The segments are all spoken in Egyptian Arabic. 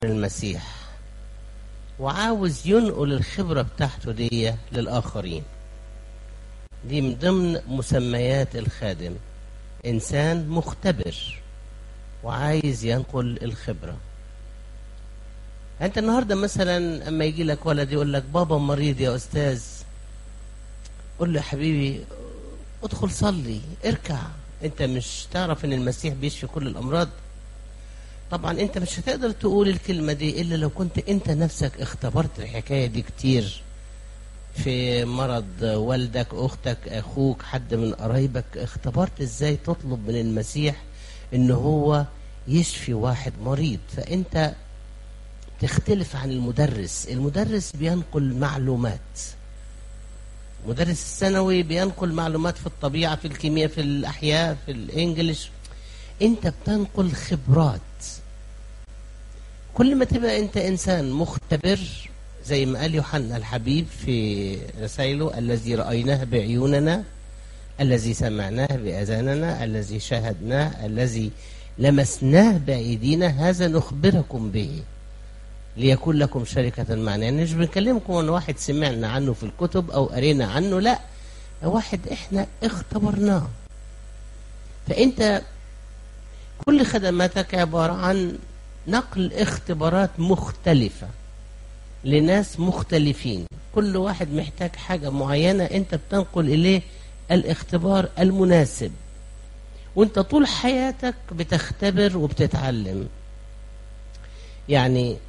المسيح وعاوز ينقل الخبرة بتاعته دي للآخرين دي من ضمن مسميات الخادم إنسان مختبر وعايز ينقل الخبرة أنت النهاردة مثلا أما يجي لك ولد يقول لك بابا مريض يا أستاذ قول له يا حبيبي ادخل صلي اركع انت مش تعرف ان المسيح بيشفي كل الامراض طبعا انت مش هتقدر تقول الكلمة دي الا لو كنت انت نفسك اختبرت الحكاية دي كتير في مرض والدك اختك اخوك حد من قرايبك اختبرت ازاي تطلب من المسيح ان هو يشفي واحد مريض فانت تختلف عن المدرس المدرس بينقل معلومات مدرس الثانوي بينقل معلومات في الطبيعة في الكيمياء في الأحياء في الإنجليش أنت بتنقل خبرات كل ما تبقى أنت إنسان مختبر زي ما قال يوحنا الحبيب في رسائله الذي رأيناه بعيوننا الذي سمعناه بأذاننا الذي شاهدناه الذي لمسناه بأيدينا هذا نخبركم به ليكون لكم شركة معنا يعني مش بنكلمكم عن واحد سمعنا عنه في الكتب أو قرينا عنه لا واحد إحنا اختبرناه فأنت كل خدماتك عبارة عن نقل اختبارات مختلفة لناس مختلفين كل واحد محتاج حاجة معينة أنت بتنقل إليه الاختبار المناسب وانت طول حياتك بتختبر وبتتعلم يعني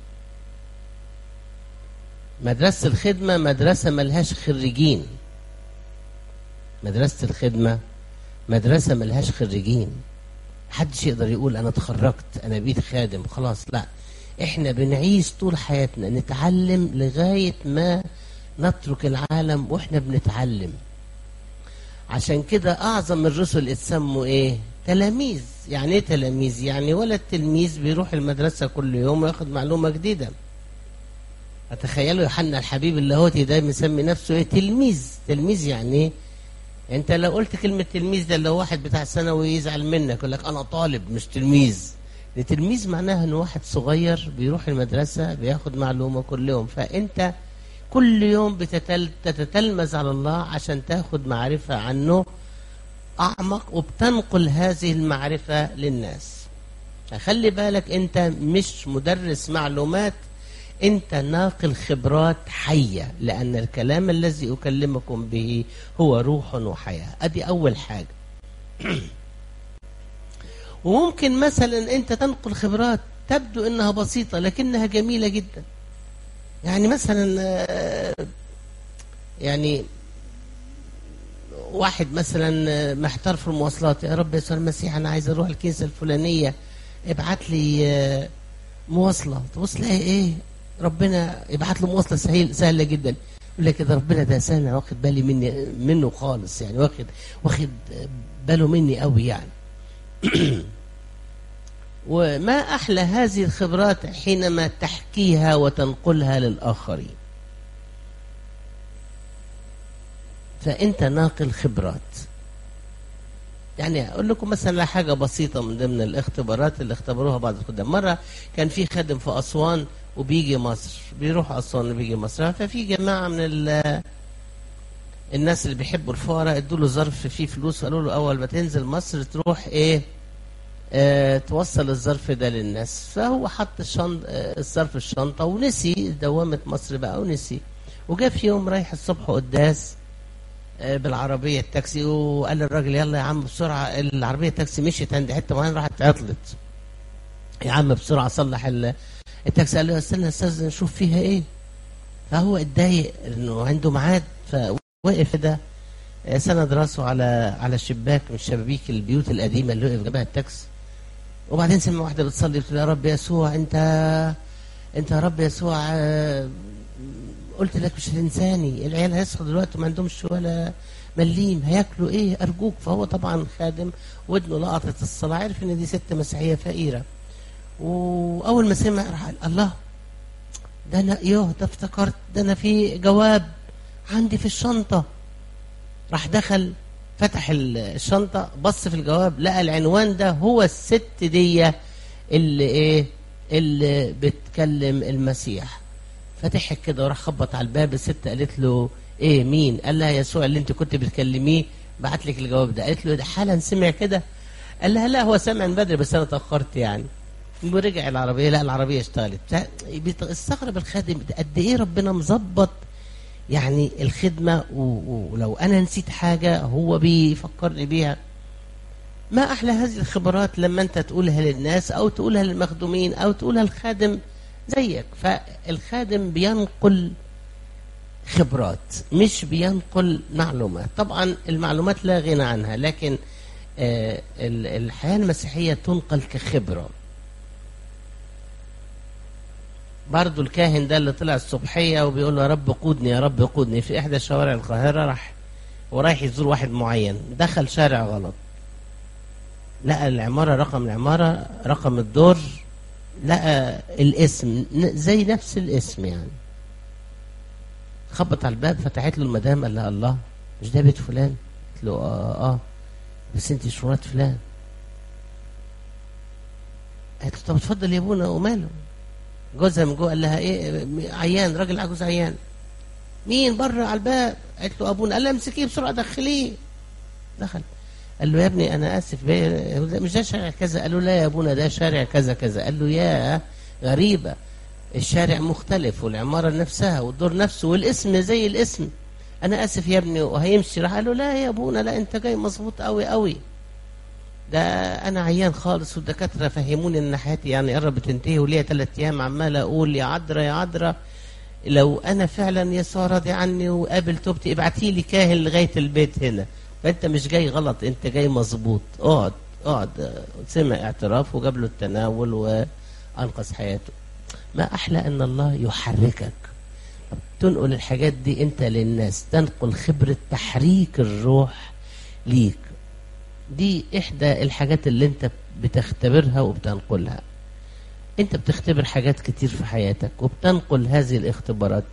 مدرسة الخدمة مدرسة ملهاش خريجين مدرسة الخدمة مدرسة ملهاش خريجين محدش يقدر يقول أنا اتخرجت أنا بقيت خادم خلاص لا إحنا بنعيش طول حياتنا نتعلم لغاية ما نترك العالم وإحنا بنتعلم عشان كده أعظم الرسل اتسموا إيه تلاميذ يعني إيه تلاميذ يعني ولا التلميذ بيروح المدرسة كل يوم وياخد معلومة جديدة اتخيلوا يوحنا الحبيب اللاهوتي ده مسمي نفسه ايه تلميذ تلميذ يعني ايه انت لو قلت كلمه تلميذ ده لو واحد بتاع ثانوي يزعل منك يقول لك انا طالب مش تلميذ تلميذ معناها ان واحد صغير بيروح المدرسه بياخد معلومه كل يوم فانت كل يوم بتتل... تتتلمذ على الله عشان تاخد معرفه عنه اعمق وبتنقل هذه المعرفه للناس فخلي بالك انت مش مدرس معلومات انت ناقل خبرات حية لأن الكلام الذي أكلمكم به هو روح وحياة أدي أول حاجة وممكن مثلا أنت تنقل خبرات تبدو أنها بسيطة لكنها جميلة جدا يعني مثلا يعني واحد مثلا محتار في المواصلات يا رب يسوع المسيح أنا عايز أروح الكنيسة الفلانية ابعت لي مواصلة تبص تلاقي إيه ربنا يبعت له مواصله سهل سهله جدا يقول لك كده ربنا ده سنه واخد بالي مني منه خالص يعني واخد واخد باله مني قوي يعني وما احلى هذه الخبرات حينما تحكيها وتنقلها للاخرين فانت ناقل خبرات يعني اقول لكم مثلا حاجه بسيطه من ضمن الاختبارات اللي اختبروها بعض الخدام مره كان في خادم في اسوان وبيجي مصر بيروح أسوان وبيجي مصر ففي جماعة من الناس اللي بيحبوا الفقراء ادوا له ظرف فيه فلوس قالوا له أول ما تنزل مصر تروح إيه آه توصل الظرف ده للناس فهو حط الشنط آه الظرف الشنطة ونسي دوامة مصر بقى ونسي وجاء في يوم رايح الصبح قداس آه بالعربية التاكسي وقال للراجل يلا يا عم بسرعة العربية التاكسي مشيت عند حتة معينة راحت عطلت يا عم بسرعة صلح التاكسي قال له استنى استاذ نشوف فيها ايه فهو اتضايق انه عنده ميعاد فوقف ده سند راسه على على الشباك من شبابيك البيوت القديمه اللي وقف جنبها التاكسي وبعدين سمع واحده بتصلي بتقول يا رب يسوع انت انت يا رب يسوع قلت لك مش هتنساني العيال هيصحوا دلوقتي ما عندهمش ولا مليم هياكلوا ايه ارجوك فهو طبعا خادم ودنه لقطت الصلاه عرف ان دي ست مسيحيه فقيره واول ما سمع راح قال الله ده انا يوه ده افتكرت ده انا في جواب عندي في الشنطه راح دخل فتح الشنطه بص في الجواب لقى العنوان ده هو الست دي اللي ايه اللي بتكلم المسيح فضحك كده وراح خبط على الباب الست قالت له ايه مين قال لها يسوع اللي انت كنت بتكلميه بعت لك الجواب ده قالت له ده حالا سمع كده قال لها لا هو سمع من بدري بس انا اتاخرت يعني ورجع العربيه لا العربيه اشتغلت استغرب الخادم قد ايه ربنا مظبط يعني الخدمه ولو انا نسيت حاجه هو بيفكرني بيها ما احلى هذه الخبرات لما انت تقولها للناس او تقولها للمخدومين او تقولها للخادم زيك فالخادم بينقل خبرات مش بينقل معلومات طبعا المعلومات لا غنى عنها لكن آه الحياة المسيحية تنقل كخبرة برضو الكاهن ده اللي طلع الصبحية وبيقول له يا رب قودني يا رب قودني في إحدى شوارع القاهرة راح ورايح يزور واحد معين دخل شارع غلط لقى العمارة رقم العمارة رقم الدور لقى الاسم زي نفس الاسم يعني خبط على الباب فتحت له المدام قال لها الله مش ده بيت فلان قلت له اه اه بس انت شرات فلان قالت له طب اتفضل يا ابونا وماله جوزها من جوه قال لها ايه عيان راجل عجوز عيان مين بره على الباب قالت له ابونا قال لها امسكيه بسرعه دخليه دخل قال له يا ابني انا اسف مش ده شارع كذا قال له لا يا ابونا ده شارع كذا كذا قال له يا غريبه الشارع مختلف والعماره نفسها والدور نفسه والاسم زي الاسم انا اسف يا ابني وهيمشي راح قال له لا يا ابونا لا انت جاي مظبوط قوي قوي ده انا عيان خالص والدكاتره فهموني ان حياتي يعني قربت تنتهي وليا ثلاث ايام عمال اقول يا عذرا يا عذرا لو انا فعلا يسوع راضي عني وقابل توبتي ابعتي لي كاهن لغايه البيت هنا فانت مش جاي غلط انت جاي مظبوط اقعد اقعد سمع اعتراف وجاب له التناول وانقذ حياته ما احلى ان الله يحركك تنقل الحاجات دي انت للناس تنقل خبرة تحريك الروح ليك دي احدى الحاجات اللي انت بتختبرها وبتنقلها انت بتختبر حاجات كتير في حياتك وبتنقل هذه الاختبارات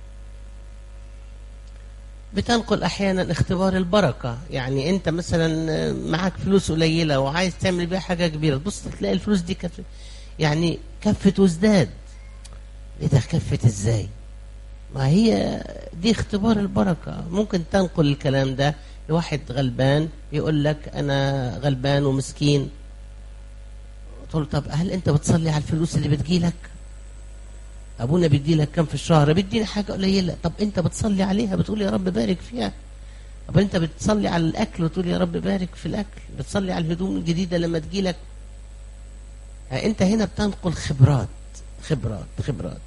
بتنقل احيانا اختبار البركة يعني انت مثلا معاك فلوس قليلة وعايز تعمل بيها حاجة كبيرة تبص تلاقي الفلوس دي كف يعني كفت وازداد ايه ده كفت ازاي ما هي دي اختبار البركة ممكن تنقل الكلام ده لواحد غلبان يقول لك أنا غلبان ومسكين تقول له طب هل أنت بتصلي على الفلوس اللي بتجيلك أبونا بيديلك كم في الشهر بيدينا حاجة قليلة طب أنت بتصلي عليها بتقول يا رب بارك فيها طب أنت بتصلي على الأكل وتقول يا رب بارك في الأكل بتصلي على الهدوم الجديدة لما تجيلك أنت هنا بتنقل خبرات خبرات خبرات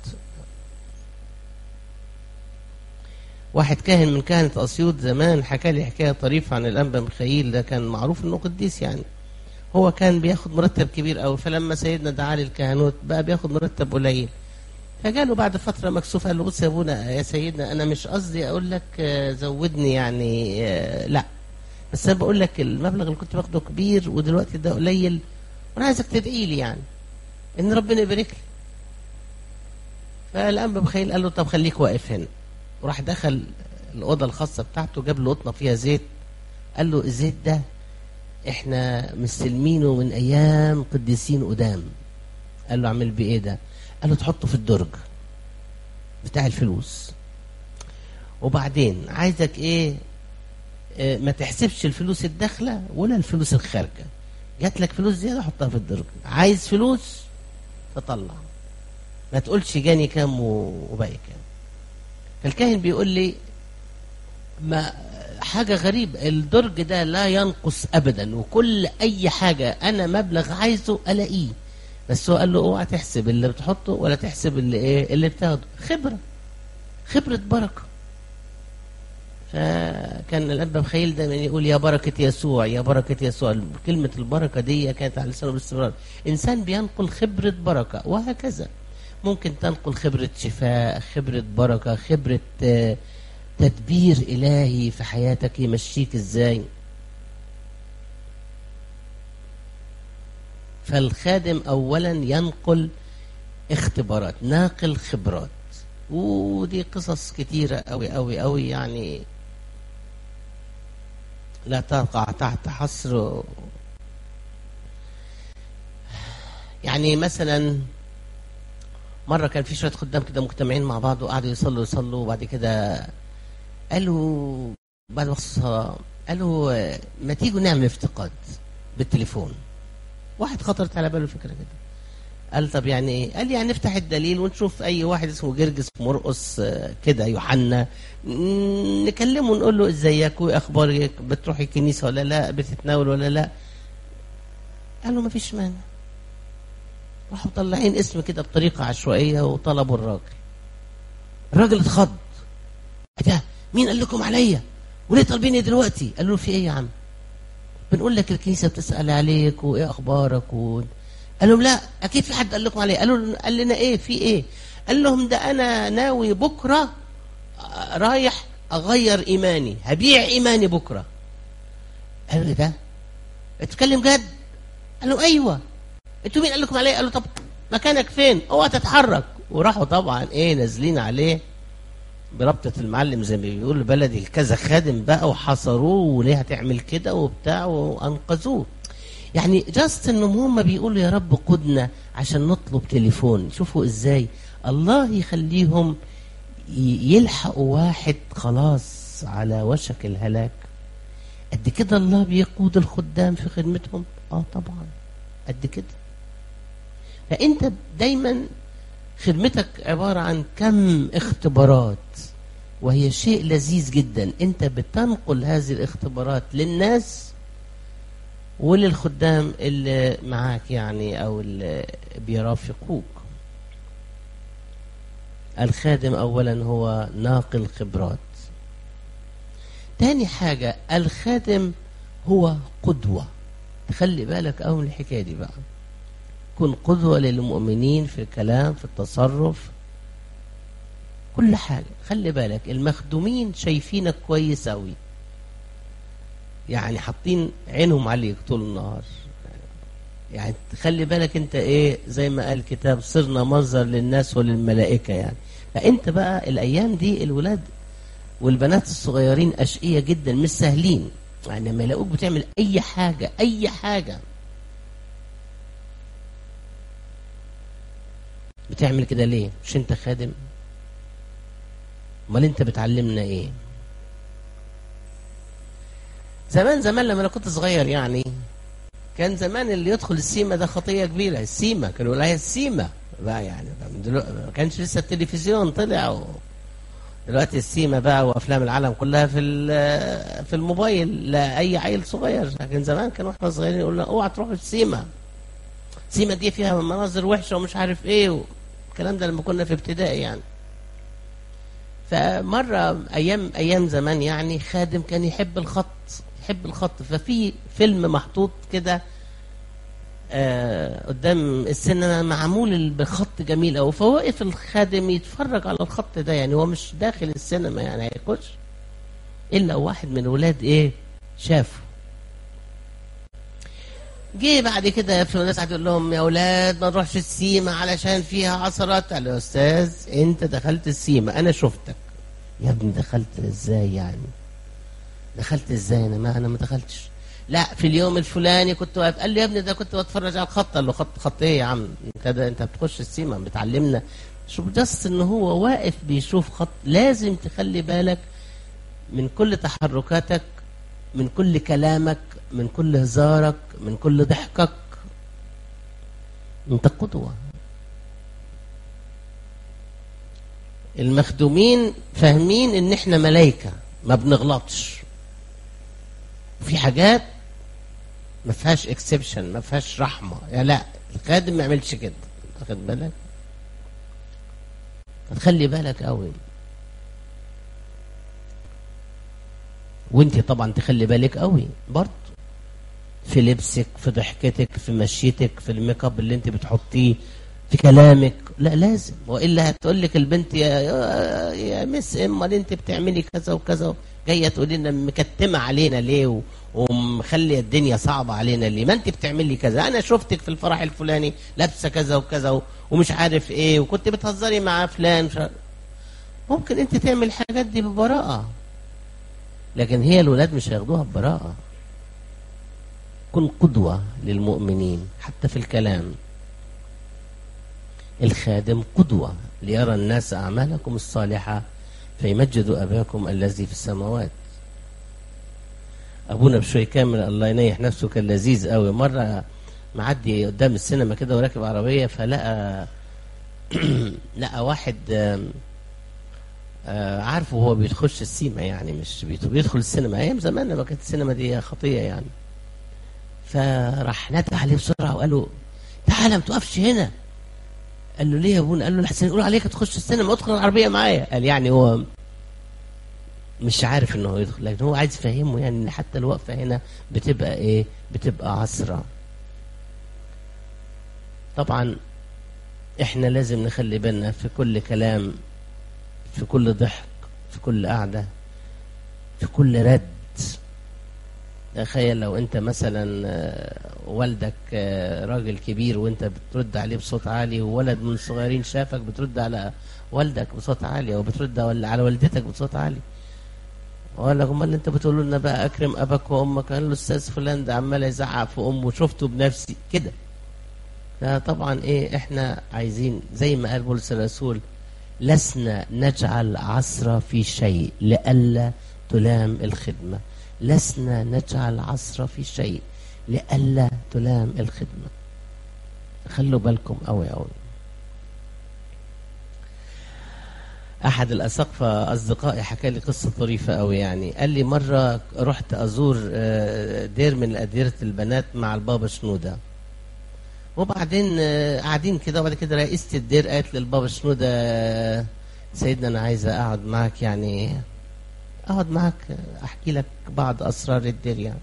واحد كاهن من كهنة أسيوط زمان حكى لي حكاية طريفة عن الأنبا ميخائيل ده كان معروف إنه قديس يعني هو كان بياخد مرتب كبير قوي فلما سيدنا دعا للكهنوت بقى بياخد مرتب قليل فجاله بعد فترة مكسوف قال له بص يا ابونا يا سيدنا أنا مش قصدي أقول لك زودني يعني لا بس أنا بقول لك المبلغ اللي كنت باخده كبير ودلوقتي ده قليل وأنا عايزك تدعي لي يعني إن ربنا يبارك لي فالأنبا ميخائيل قال له طب خليك واقف هنا وراح دخل الأوضة الخاصة بتاعته جاب له قطنة فيها زيت قال له الزيت ده احنا مستلمينه من أيام قديسين قدام قال له اعمل بيه ايه ده قال له تحطه في الدرج بتاع الفلوس وبعدين عايزك ايه اه ما تحسبش الفلوس الداخلة ولا الفلوس الخارجة جات لك فلوس زيادة حطها في الدرج عايز فلوس تطلع ما تقولش جاني كام وباقي كام فالكاهن بيقول لي ما حاجة غريبة الدرج ده لا ينقص أبدا وكل أي حاجة أنا مبلغ عايزه ألاقيه بس هو قال له اوعى تحسب اللي بتحطه ولا تحسب اللي ايه اللي بتاخده خبرة خبرة بركة فكان الأنبا مخيل دايما يقول يا بركة يسوع يا بركة يسوع كلمة البركة دي كانت على لسانه باستمرار إنسان بينقل خبرة بركة وهكذا ممكن تنقل خبرة شفاء خبرة بركة خبرة تدبير إلهي في حياتك يمشيك إزاي فالخادم أولا ينقل اختبارات ناقل خبرات ودي قصص كتيرة أوي أوي أوي يعني لا تقع تحت حصر يعني مثلا مره كان في شويه خدام كده مجتمعين مع بعض وقعدوا يصلوا يصلوا وبعد كده قالوا بعد وقت الصلاه قالوا آه، ما تيجوا نعمل افتقاد بالتليفون واحد خطرت على باله فكره كده قال طب يعني ايه؟ قال يعني نفتح الدليل ونشوف اي واحد اسمه جرجس مرقص آه، كده يوحنا ن- نكلمه ونقول له ازيك وايه اخبارك بتروحي الكنيسه ولا لا بتتناول ولا لا قال له ما فيش مانع راحوا مطلعين اسم كده بطريقه عشوائيه وطلبوا الراجل الراجل اتخض إيه ده مين قال لكم عليا وليه طالبيني دلوقتي قالوا له في ايه يا عم بنقول لك الكنيسه بتسال عليك وايه اخبارك و... قال لهم لا اكيد في حد قال لكم عليه قالوا قال لنا ايه في ايه قال لهم ده انا ناوي بكره آه، رايح اغير ايماني هبيع ايماني بكره قالوا لي ده بتتكلم جد قال له ايوه انتوا مين قال لكم عليه قالوا طب مكانك فين اوعى تتحرك وراحوا طبعا ايه نازلين عليه بربطة المعلم زي ما بيقول بلدي الكذا خادم بقى وحصروه وليه هتعمل كده وبتاع وانقذوه يعني جاست انهم هم بيقولوا يا رب قدنا عشان نطلب تليفون شوفوا ازاي الله يخليهم ي- يلحقوا واحد خلاص على وشك الهلاك قد كده الله بيقود الخدام في خدمتهم اه طبعا قد كده فانت دايما خدمتك عبارة عن كم اختبارات وهي شيء لذيذ جدا انت بتنقل هذه الاختبارات للناس وللخدام اللي معاك يعني او اللي بيرافقوك الخادم اولا هو ناقل خبرات تاني حاجة الخادم هو قدوة تخلي بالك أوي من الحكاية دي بقى كن قدوة للمؤمنين في الكلام في التصرف كل حاجة خلي بالك المخدومين شايفينك كويس أوي يعني حاطين عينهم عليك طول النهار يعني خلي بالك انت ايه زي ما قال الكتاب صرنا منظر للناس وللملائكة يعني فانت بقى الايام دي الولاد والبنات الصغيرين اشقية جدا مش سهلين يعني لما يلاقوك بتعمل اي حاجة اي حاجة بتعمل كده ليه مش انت خادم امال انت بتعلمنا ايه زمان زمان لما انا كنت صغير يعني كان زمان اللي يدخل السيما ده خطيه كبيره السيما كانوا يقولوا عليها السيما بقى يعني من دلوقتي ما كانش لسه التلفزيون طلع و... دلوقتي السيما بقى وافلام العالم كلها في ال- في الموبايل لاي عيل صغير لكن زمان كانوا احنا صغيرين يقولوا لنا اوعى تروحوا السيما السيما دي فيها مناظر وحشه ومش عارف ايه الكلام ده لما كنا في ابتدائي يعني فمره ايام ايام زمان يعني خادم كان يحب الخط يحب الخط ففي فيلم محطوط كده آه قدام السينما معمول بخط جميل قوي فوقف الخادم يتفرج على الخط ده يعني هو مش داخل السينما يعني هيخش الا واحد من الولاد ايه شافه جه بعد كده في الناس قعد يقول لهم يا اولاد ما نروحش السيما علشان فيها عثرات قال له يا استاذ انت دخلت السيما انا شفتك يا ابني دخلت ازاي يعني دخلت ازاي انا ما انا ما دخلتش لا في اليوم الفلاني كنت واقف قال لي يا ابني ده كنت بتفرج على الخط قال له خط خط ايه يا عم انت ده انت بتخش السيما بتعلمنا شوف جاست ان هو واقف بيشوف خط لازم تخلي بالك من كل تحركاتك من كل كلامك من كل هزارك من كل ضحكك انت قدوة المخدومين فاهمين ان احنا ملايكة ما بنغلطش في حاجات ما فيهاش اكسبشن ما فيهاش رحمة يا لا الخادم ما يعملش كده واخد بالك تخلي بالك قوي وانت طبعا تخلي بالك قوي برضه في لبسك في ضحكتك في مشيتك في الميك اب اللي انت بتحطيه في كلامك لا لازم والا هتقول لك البنت يا يا, يا مس امال انت بتعملي كذا وكذا جايه تقولي لنا مكتمه علينا ليه و- ومخلي الدنيا صعبه علينا ليه ما انت بتعملي كذا انا شفتك في الفرح الفلاني لابسه كذا وكذا و- ومش عارف ايه وكنت بتهزري مع فلان مش عارف- ممكن انت تعمل الحاجات دي ببراءه لكن هي الولاد مش هياخدوها ببراءه كن قدوة للمؤمنين حتى في الكلام الخادم قدوة ليرى الناس أعمالكم الصالحة فيمجدوا أباكم الذي في السماوات أبونا بشوي كامل الله ينيح نفسه كان لذيذ قوي مرة معدي قدام السينما كده وراكب عربية فلقى لقى واحد آه عارفه هو بيخش السيما يعني مش بيدخل السينما ايام زمان لما كانت السينما دي خطيه يعني فراح نادى عليه بسرعه وقال له تعالى ما توقفش هنا قال له ليه يا ابونا قال له لحسن يقولوا عليك تخش السينما ادخل العربيه معايا قال يعني هو مش عارف انه يدخل لكن هو عايز يفهمه يعني ان حتى الوقفه هنا بتبقى ايه بتبقى عصره طبعا احنا لازم نخلي بالنا في كل كلام في كل ضحك في كل قعدة في كل رد تخيل لو انت مثلا والدك راجل كبير وانت بترد عليه بصوت عالي وولد من الصغيرين شافك بترد على والدك بصوت عالي او بترد على والدتك بصوت عالي وقال لك امال انت بتقول لنا بقى اكرم اباك وامك قال له الاستاذ فلان ده عمال يزعق في امه شفته بنفسي كده طبعا ايه احنا عايزين زي ما قال بولس الرسول لسنا نجعل عصر في شيء لئلا تلام الخدمة لسنا نجعل عصر في شيء لئلا تلام الخدمة خلوا بالكم قوي قوي احد الاساقفه اصدقائي حكى لي قصه طريفه قوي يعني قال لي مره رحت ازور دير من اديره البنات مع البابا شنوده وبعدين قاعدين كده وبعد كده رئيسة الدير قالت للبابا شنودة سيدنا أنا عايزة أقعد معاك يعني أقعد معاك أحكي لك بعض أسرار الدير يعني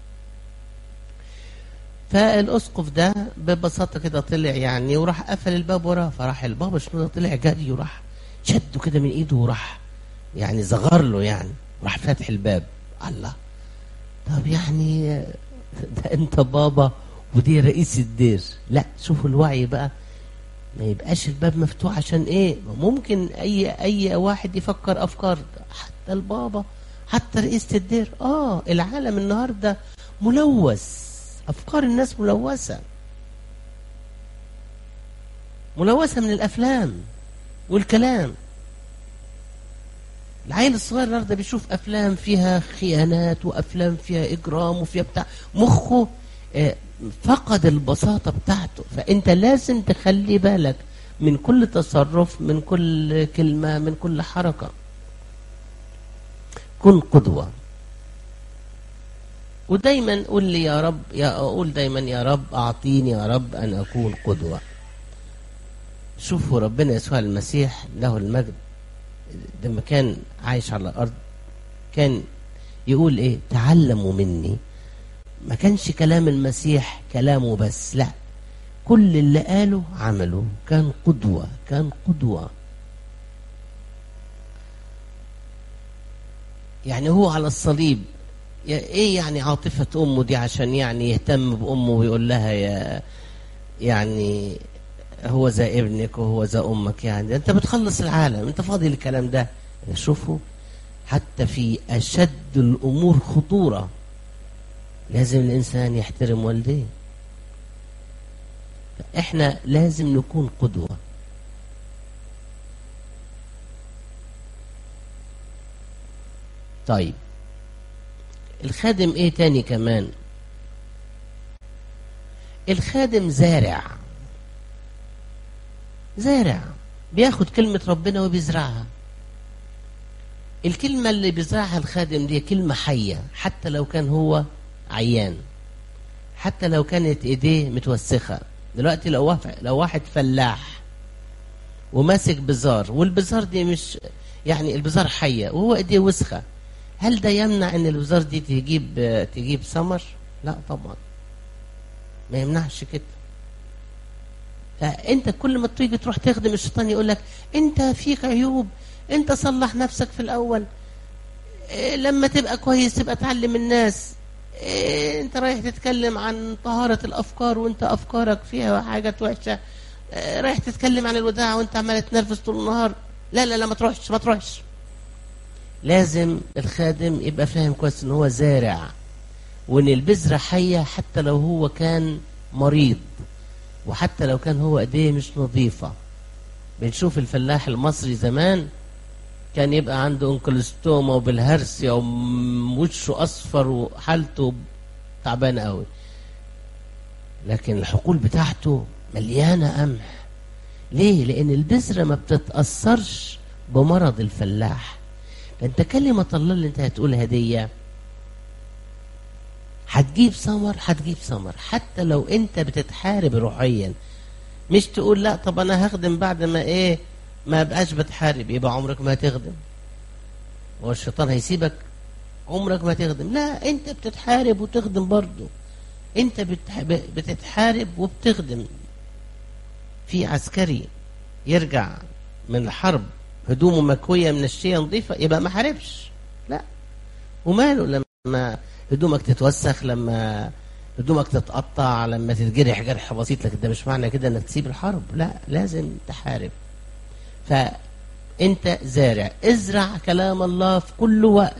فالأسقف ده ببساطة كده طلع يعني وراح قفل الباب وراه فراح البابا شنودة طلع جري وراح شده كده من إيده وراح يعني زغر له يعني راح فاتح الباب الله طب يعني ده أنت بابا ودي رئيس الدير لا شوفوا الوعي بقى ما يبقاش الباب مفتوح عشان ايه ممكن اي اي واحد يفكر افكار حتى البابا حتى رئيسة الدير اه العالم النهارده ملوث افكار الناس ملوثه ملوثه من الافلام والكلام العيل الصغير النهارده بيشوف افلام فيها خيانات وافلام فيها اجرام وفيها بتاع مخه آه فقد البساطة بتاعته فأنت لازم تخلي بالك من كل تصرف من كل كلمة من كل حركة كن قدوة ودايما قول لي يا رب يا أقول دايما يا رب أعطيني يا رب أن أكون قدوة شوفوا ربنا يسوع المسيح له المجد لما كان عايش على الأرض كان يقول إيه تعلموا مني ما كانش كلام المسيح كلامه بس لا كل اللي قاله عمله كان قدوة كان قدوة يعني هو على الصليب ايه يعني عاطفة امه دي عشان يعني يهتم بامه ويقول لها يا يعني هو زي ابنك وهو زي امك يعني انت بتخلص العالم انت فاضي الكلام ده شوفوا حتى في اشد الامور خطوره لازم الإنسان يحترم والديه احنا لازم نكون قدوة طيب الخادم ايه تاني كمان الخادم زارع زارع بياخد كلمة ربنا وبيزرعها الكلمة اللي بيزرعها الخادم دي كلمة حية حتى لو كان هو عيان حتى لو كانت ايديه متوسخه دلوقتي لو واحد لو واحد فلاح وماسك بزار والبزار دي مش يعني البزار حيه وهو ايديه وسخه هل ده يمنع ان البزار دي تجيب تجيب ثمر لا طبعا ما يمنعش كده فانت كل ما تيجي تروح تخدم الشيطان يقول لك انت فيك عيوب انت صلح نفسك في الاول إيه لما تبقى كويس تبقى تعلم الناس إيه انت رايح تتكلم عن طهارة الافكار وانت افكارك فيها حاجات وحشة إيه رايح تتكلم عن الوداع وانت عمال تنرفز طول النهار لا لا لا ما تروحش ما تروحش لازم الخادم يبقى فاهم كويس ان هو زارع وان البذرة حية حتى لو هو كان مريض وحتى لو كان هو ايديه مش نظيفة بنشوف الفلاح المصري زمان كان يبقى عنده انكلستوما وبالهرسيا ووشه اصفر وحالته تعبانه قوي لكن الحقول بتاعته مليانه قمح ليه لان البذره ما بتتاثرش بمرض الفلاح فانت كلمه الله اللي انت هتقولها دي هتجيب ثمر هتجيب ثمر حتى لو انت بتتحارب روحيا مش تقول لا طب انا هخدم بعد ما ايه ما بقاش بتحارب يبقى عمرك ما هتخدم هو الشيطان هيسيبك عمرك ما تخدم لا انت بتتحارب وتخدم برضه انت بتتحارب وبتخدم في عسكري يرجع من الحرب هدومه مكوية من الشيء نظيفة يبقى ما حاربش لا وماله لما هدومك تتوسخ لما هدومك تتقطع لما تتجرح جرح بسيط لكن ده مش معنى كده انك تسيب الحرب لا لازم تحارب فانت زارع ازرع كلام الله في كل وقت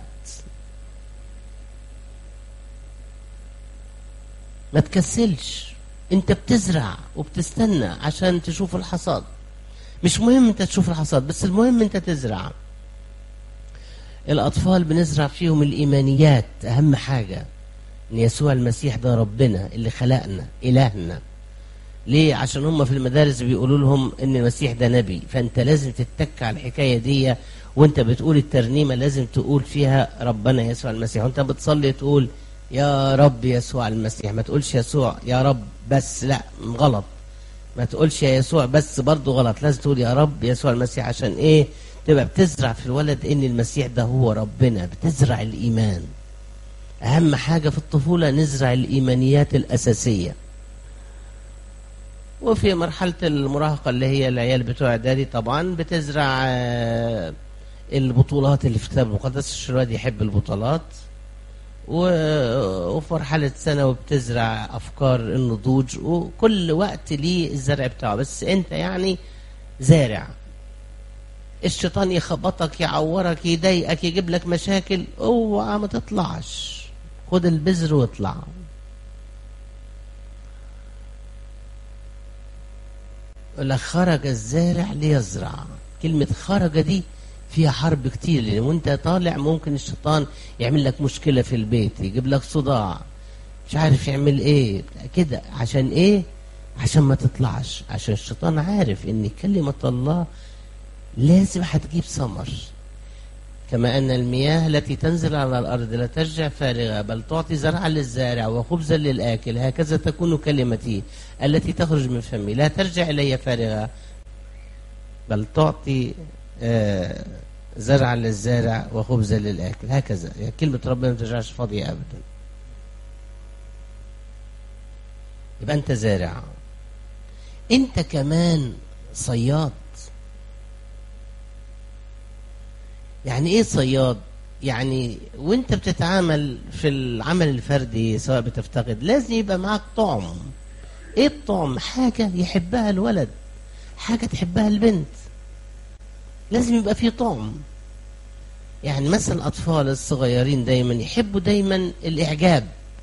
ما تكسلش انت بتزرع وبتستنى عشان تشوف الحصاد مش مهم انت تشوف الحصاد بس المهم انت تزرع الاطفال بنزرع فيهم الايمانيات اهم حاجه ان يسوع المسيح ده ربنا اللي خلقنا الهنا ليه عشان هم في المدارس بيقولوا لهم ان المسيح ده نبي فانت لازم تتك على الحكايه دي وانت بتقول الترنيمه لازم تقول فيها ربنا يسوع المسيح وانت بتصلي تقول يا رب يسوع المسيح ما تقولش يسوع يا رب بس لا غلط ما تقولش يا يسوع بس برضه غلط لازم تقول يا رب يسوع المسيح عشان ايه تبقى بتزرع في الولد ان المسيح ده هو ربنا بتزرع الايمان اهم حاجه في الطفوله نزرع الايمانيات الاساسيه وفي مرحله المراهقه اللي هي العيال بتوع اعدادي طبعا بتزرع البطولات اللي في الكتاب المقدس الواد يحب البطولات وفي مرحلة ثانوي بتزرع أفكار النضوج وكل وقت ليه الزرع بتاعه بس أنت يعني زارع الشيطان يخبطك يعورك يضايقك يجيب لك مشاكل اوعى ما تطلعش خد البذر واطلع يقول لك خرج الزارع ليزرع كلمة خرج دي فيها حرب كتير لان وانت طالع ممكن الشيطان يعمل لك مشكلة في البيت يجيب لك صداع مش عارف يعمل ايه كده عشان ايه عشان ما تطلعش عشان الشيطان عارف ان كلمة الله لازم هتجيب ثمر كما أن المياه التي تنزل على الأرض لا ترجع فارغة بل تعطي زرعا للزارع وخبزا للآكل هكذا تكون كلمتي التي تخرج من فمي لا ترجع إلي فارغة بل تعطي آه زرعا للزارع وخبزا للآكل هكذا يعني كلمة ربنا ما ترجعش فاضية أبدا يبقى أنت زارع أنت كمان صياد يعني ايه صياد يعني وانت بتتعامل في العمل الفردي سواء بتفتقد لازم يبقى معاك طعم ايه الطعم حاجة يحبها الولد حاجة تحبها البنت لازم يبقى فيه طعم يعني مثلا الأطفال الصغيرين دايما يحبوا دايما الإعجاب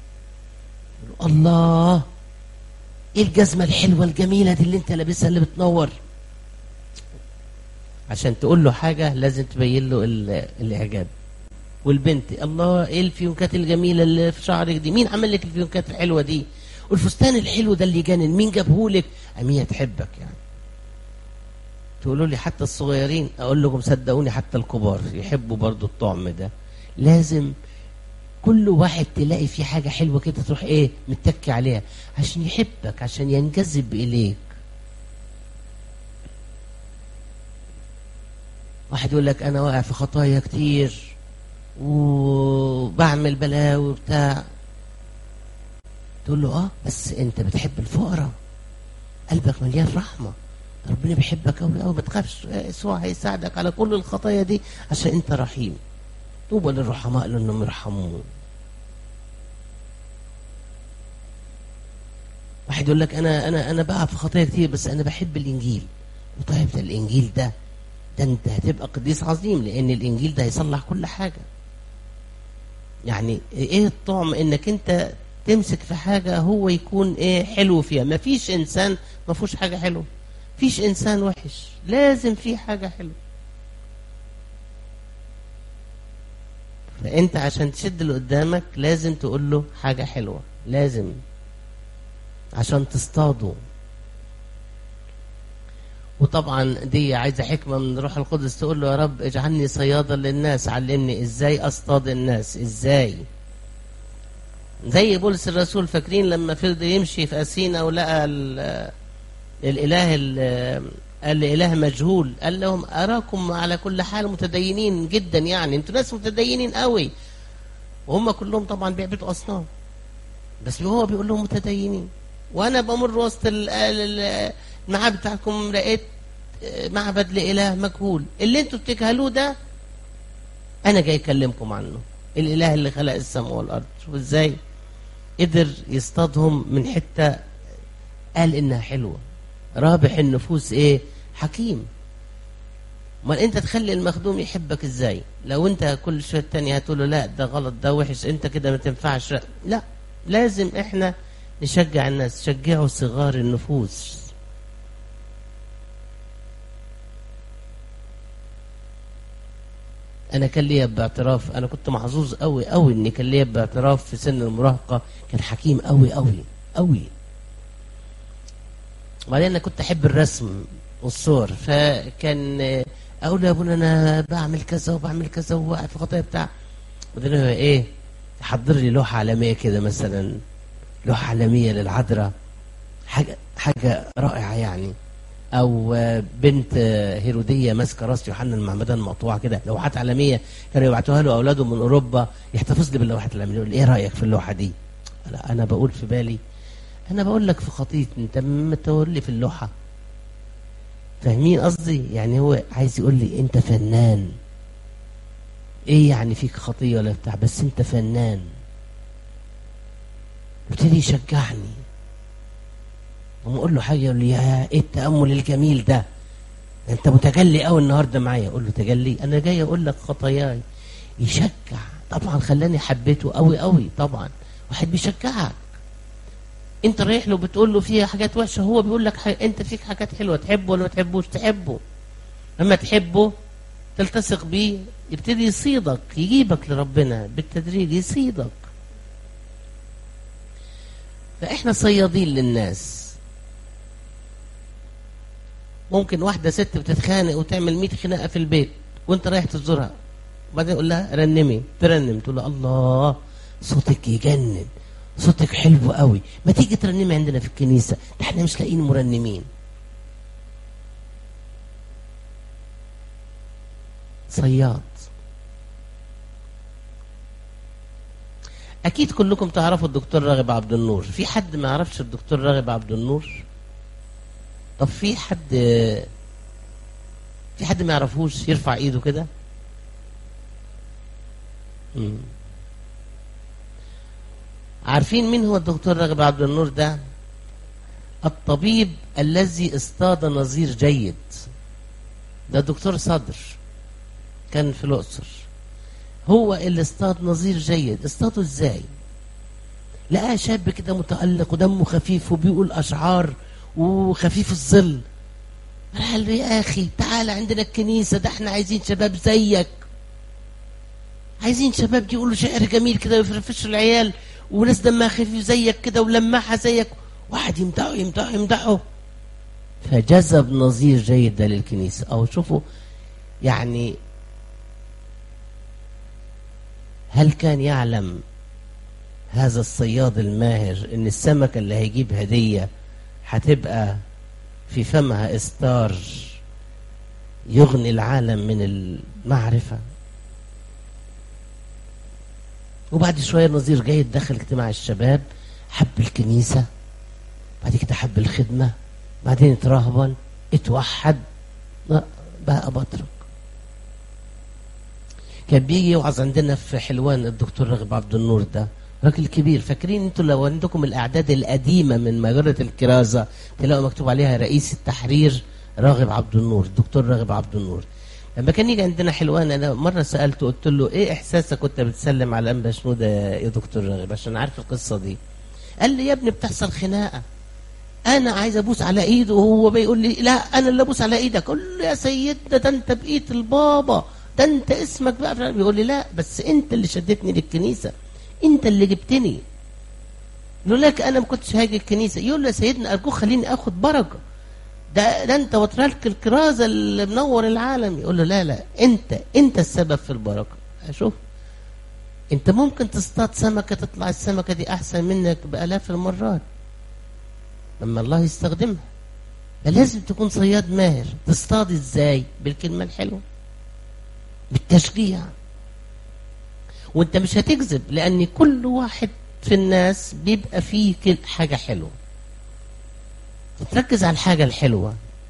الله ايه الجزمة الحلوة الجميلة دي اللي انت لابسها اللي بتنور عشان تقول له حاجة لازم تبين له الإعجاب والبنت الله ايه الفيونكات الجميلة اللي في شعرك دي مين عمل لك الفيونكات الحلوة دي والفستان الحلو ده اللي جنن مين جابه لك أمية تحبك يعني تقولوا لي حتى الصغيرين أقول لكم صدقوني حتى الكبار يحبوا برضو الطعم ده لازم كل واحد تلاقي فيه حاجة حلوة كده تروح ايه متكي عليها عشان يحبك عشان ينجذب إليك واحد يقول لك انا واقع في خطايا كتير وبعمل بلاوي وبتاع تقول له اه بس انت بتحب الفقراء قلبك مليان رحمه ربنا بيحبك قوي قوي ما تخافش يسوع هيساعدك على كل الخطايا دي عشان انت رحيم طوبى للرحماء لانهم يرحمون واحد يقول لك انا انا انا بقع في خطايا كتير بس انا بحب الانجيل وطيب ده الانجيل ده ده انت هتبقى قديس عظيم لان الانجيل ده هيصلح كل حاجه يعني ايه الطعم انك انت تمسك في حاجه هو يكون ايه حلو فيها ما فيش انسان ما فيهوش حاجه حلوه فيش انسان وحش لازم في حاجه حلوه فانت عشان تشد اللي قدامك لازم تقول له حاجه حلوه لازم عشان تصطاده وطبعا دي عايزه حكمه من روح القدس تقول له يا رب اجعلني صيادا للناس علمني ازاي اصطاد الناس ازاي زي بولس الرسول فاكرين لما فضل يمشي في اثينا ولقى ال- الاله ال- قال لإله مجهول قال لهم أراكم على كل حال متدينين جدا يعني انتوا ناس متدينين قوي وهم كلهم طبعا بيعبدوا أصنام بس هو بيقول لهم متدينين وأنا بمر وسط ال- ال- المعابد بتاعكم لقيت معبد لإله مجهول اللي انتوا بتجهلوه ده أنا جاي أكلمكم عنه الإله اللي خلق السماء والأرض شوف إزاي قدر يصطادهم من حتة قال إنها حلوة رابح النفوس إيه حكيم امال انت تخلي المخدوم يحبك ازاي لو انت كل شويه تاني هتقول له لا ده غلط ده وحش انت كده ما تنفعش لا لازم احنا نشجع الناس شجعوا صغار النفوس انا كان ليا باعتراف انا كنت محظوظ قوي قوي ان كان ليا باعتراف في سن المراهقه كان حكيم قوي قوي قوي وبعدين انا كنت احب الرسم والصور فكان اقول له يا ابونا انا بعمل كذا وبعمل كذا وواقع في خطايا بتاع وبعدين هو ايه يحضر لي لوحه عالميه كده مثلا لوحه عالميه للعذراء حاجه حاجه رائعه يعني او بنت هيروديه ماسكه راس يوحنا المعمدان مقطوعه كده لوحات عالميه كانوا يبعتوها له اولاده من اوروبا يحتفظ لي باللوحات العالميه يقول ايه رايك في اللوحه دي؟ لا انا بقول في بالي انا بقول لك في خطيط انت ما تقول لي في اللوحه فاهمين قصدي يعني هو عايز يقول لي انت فنان ايه يعني فيك خطيه ولا بتاع بس انت فنان ابتدي يشجعني وما اقول له حاجه يقول لي يا ايه التامل الجميل ده انت متجلي قوي النهارده معايا اقول له تجلي انا جاي اقول لك خطاياي يشجع طبعا خلاني حبيته قوي قوي طبعا واحد بيشجعك انت رايح له بتقول له فيها حاجات وحشه هو بيقول لك حاجة انت فيك حاجات حلوه تحبه ولا ما تحبوش تحبه لما تحبه تلتصق بيه يبتدي يصيدك يجيبك لربنا بالتدريج يصيدك فاحنا صيادين للناس ممكن واحده ست بتتخانق وتعمل 100 خناقه في البيت وانت رايح تزورها وبعدين يقول لها رنمي ترنم تقول لها الله صوتك يجنن صوتك حلو قوي ما تيجي ترنمي عندنا في الكنيسه ده احنا مش لاقيين مرنمين صياد اكيد كلكم تعرفوا الدكتور راغب عبد النور في حد ما يعرفش الدكتور راغب عبد النور طب في حد في حد ما يعرفوش يرفع ايده كده مم. عارفين مين هو الدكتور راغب عبد النور ده الطبيب الذي اصطاد نظير جيد ده دكتور صدر كان في الاقصر هو اللي اصطاد نظير جيد اصطاده ازاي لقاه شاب كده متألق ودمه خفيف وبيقول اشعار وخفيف الظل قال له يا اخي تعال عندنا الكنيسه ده احنا عايزين شباب زيك عايزين شباب يقولوا شعر جميل كده ويفرفشوا العيال وناس دمها خفيف زيك كده ولماحه زيك واحد يمدحه يمدحه يمدحه فجذب نظير جيد ده للكنيسه او شوفوا يعني هل كان يعلم هذا الصياد الماهر ان السمكه اللي هيجيب هديه هتبقى في فمها استار يغني العالم من المعرفه وبعد شويه نظير جيد دخل اجتماع الشباب حب الكنيسه بعد كده حب الخدمه بعدين اترهبن اتوحد بقى بطرك كان بيجي يوعظ عندنا في حلوان الدكتور رغب عبد النور ده راجل كبير فاكرين انتوا لو عندكم الاعداد القديمه من مجله الكرازه تلاقوا مكتوب عليها رئيس التحرير راغب عبد النور الدكتور راغب عبد النور لما كان يجي عندنا حلوان انا مره سالته قلت له ايه احساسك وانت بتسلم على انبا شنوده يا دكتور راغب عشان عارف القصه دي قال لي يا ابني بتحصل خناقه انا عايز ابوس على ايده وهو بيقول لي لا انا اللي ابوس على ايدك اقول له يا سيدنا ده انت بايد البابا ده انت اسمك بقى بيقول لي لا بس انت اللي شدتني للكنيسه انت اللي جبتني لولاك انا ما كنتش هاجي الكنيسه يقول له يا سيدنا ارجوك خليني اخد بركه ده ده انت وترالك الكرازه اللي منور العالم يقول له لا لا انت انت السبب في البركه اشوف انت ممكن تصطاد سمكه تطلع السمكه دي احسن منك بالاف المرات لما الله يستخدمها فلازم تكون صياد ماهر تصطاد ازاي بالكلمه الحلوه بالتشجيع وانت مش هتكذب لان كل واحد في الناس بيبقى فيه حاجه حلوه تركز على الحاجه الحلوه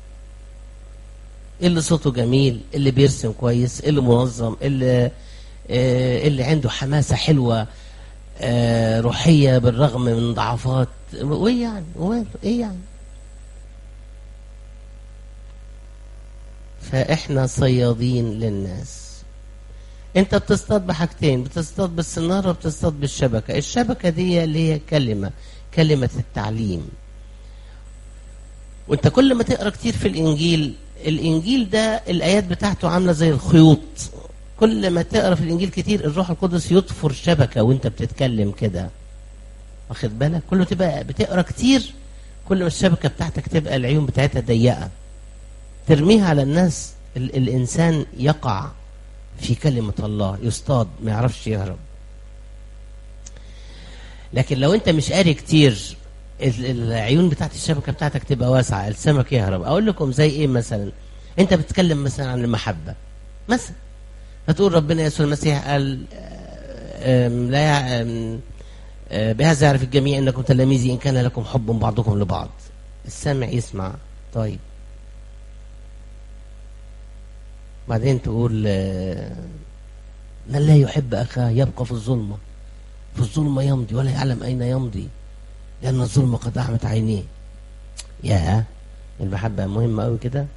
اللي صوته جميل اللي بيرسم كويس اللي منظم اللي آه اللي عنده حماسه حلوه آه روحيه بالرغم من ضعفات وايه يعني وماله ايه يعني فاحنا صيادين للناس انت بتصطاد بحاجتين بتصطاد بالسناره وبتصطاد بالشبكه الشبكه دي اللي هي كلمه كلمه التعليم وانت كل ما تقرا كتير في الانجيل الانجيل ده الايات بتاعته عامله زي الخيوط كل ما تقرا في الانجيل كتير الروح القدس يطفر شبكه وانت بتتكلم كده واخد بالك كل ما تبقى بتقرا كتير كل ما الشبكه بتاعتك تبقى العيون بتاعتها ضيقه ترميها على الناس ال الانسان يقع في كلمه الله يصطاد ما يعرفش يهرب لكن لو انت مش قاري كتير العيون بتاعت الشبكه بتاعتك تبقى واسعه السمك يهرب اقول لكم زي ايه مثلا انت بتتكلم مثلا عن المحبه مثلا فتقول ربنا يسوع المسيح قال لا بهذا يعرف الجميع انكم تلاميذي ان كان لكم حب بعضكم لبعض السامع يسمع طيب بعدين تقول من لا يحب اخاه يبقى في الظلمه في الظلمه يمضي ولا يعلم اين يمضي لأن الظلم قد أعمت عينيه يا المحبة مهمة أوي كده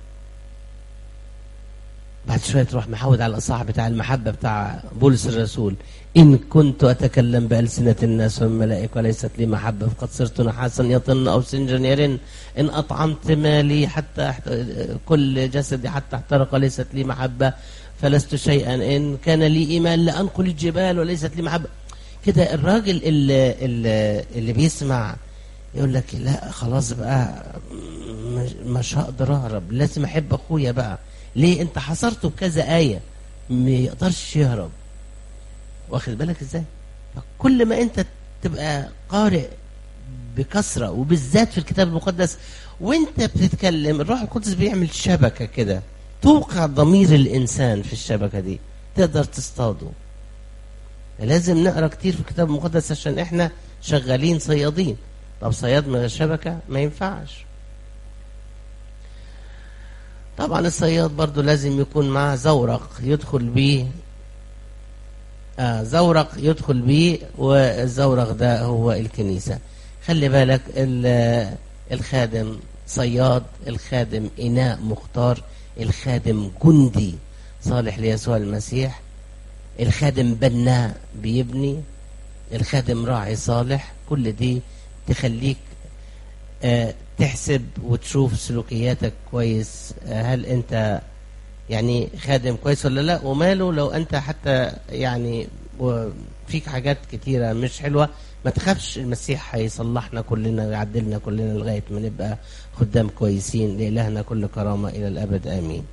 بعد شوية تروح محود على الأصحاب بتاع المحبة بتاع بولس الرسول إن كنت أتكلم بألسنة الناس والملائكة وليست لي محبة فقد صرت نحاسا يطن أو سنجا يرن إن أطعمت مالي حتى كل جسدي حتى احترق ليست لي محبة فلست شيئا إن كان لي إيمان لأنقل الجبال وليست لي محبة كده الراجل اللي, اللي, اللي بيسمع يقول لك لا خلاص بقى مش هقدر اهرب لازم احب اخويا بقى ليه انت حصرته بكذا ايه ما يقدرش يهرب واخد بالك ازاي كل ما انت تبقى قارئ بكثره وبالذات في الكتاب المقدس وانت بتتكلم الروح القدس بيعمل شبكه كده توقع ضمير الانسان في الشبكه دي تقدر تصطاده لازم نقرا كتير في الكتاب المقدس عشان احنا شغالين صيادين طب صياد من غير شبكه ما ينفعش طبعا الصياد برضو لازم يكون معاه زورق يدخل بيه آه زورق يدخل بيه والزورق ده هو الكنيسة خلي بالك الخادم صياد الخادم إناء مختار الخادم جندي صالح ليسوع المسيح الخادم بناء بيبني الخادم راعي صالح كل دي تخليك آه تحسب وتشوف سلوكياتك كويس آه هل انت يعني خادم كويس ولا لا وماله لو انت حتى يعني فيك حاجات كتيرة مش حلوة ما تخافش المسيح هيصلحنا كلنا ويعدلنا كلنا لغاية ما نبقى خدام كويسين لإلهنا كل كرامة إلى الأبد آمين